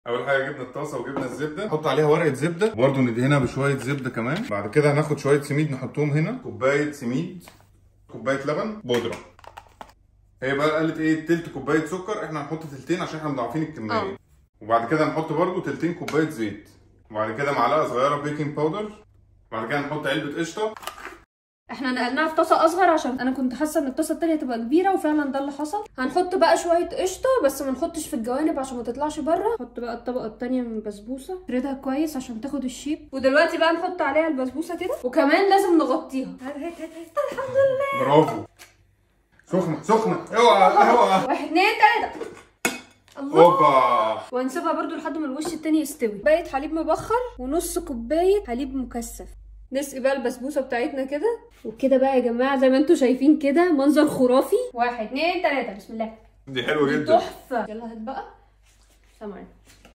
اول حاجه جبنا الطاسه وجبنا الزبده نحط عليها ورقه زبده وبرده ندهنها بشويه زبده كمان بعد كده هناخد شويه سميد نحطهم هنا كوبايه سميد كوبايه لبن بودره هي بقى قالت ايه تلت كوبايه سكر احنا هنحط تلتين عشان احنا مضاعفين الكميه اه. وبعد كده هنحط برده تلتين كوبايه زيت وبعد كده معلقه صغيره بيكنج باودر وبعد كده نحط علبه قشطه احنا نقلناها في طاسه اصغر عشان انا كنت حاسه ان الطاسه التانية تبقى كبيره وفعلا ده اللي حصل هنحط بقى شويه قشطه بس ما نحطش في الجوانب عشان ما تطلعش بره نحط بقى الطبقه التانية من البسبوسه نفردها كويس عشان تاخد الشيب ودلوقتي بقى نحط عليها البسبوسه كده وكمان لازم نغطيها هات هات هات هات. الحمد لله برافو سخنه سخنه اوعى اوعى واحد اتنين تلاته الله اوبا وهنسيبها برضو لحد ما الوش التاني يستوي كوبايه حليب مبخر ونص كوبايه حليب مكثف نسقي بقى البسبوسه بتاعتنا كده وكده بقى يا جماعه زي ما انتم شايفين كده منظر خرافي واحد اتنين تلاته بسم الله دي حلوه دي جدا تحفه يلا هات بقى سلام عليكم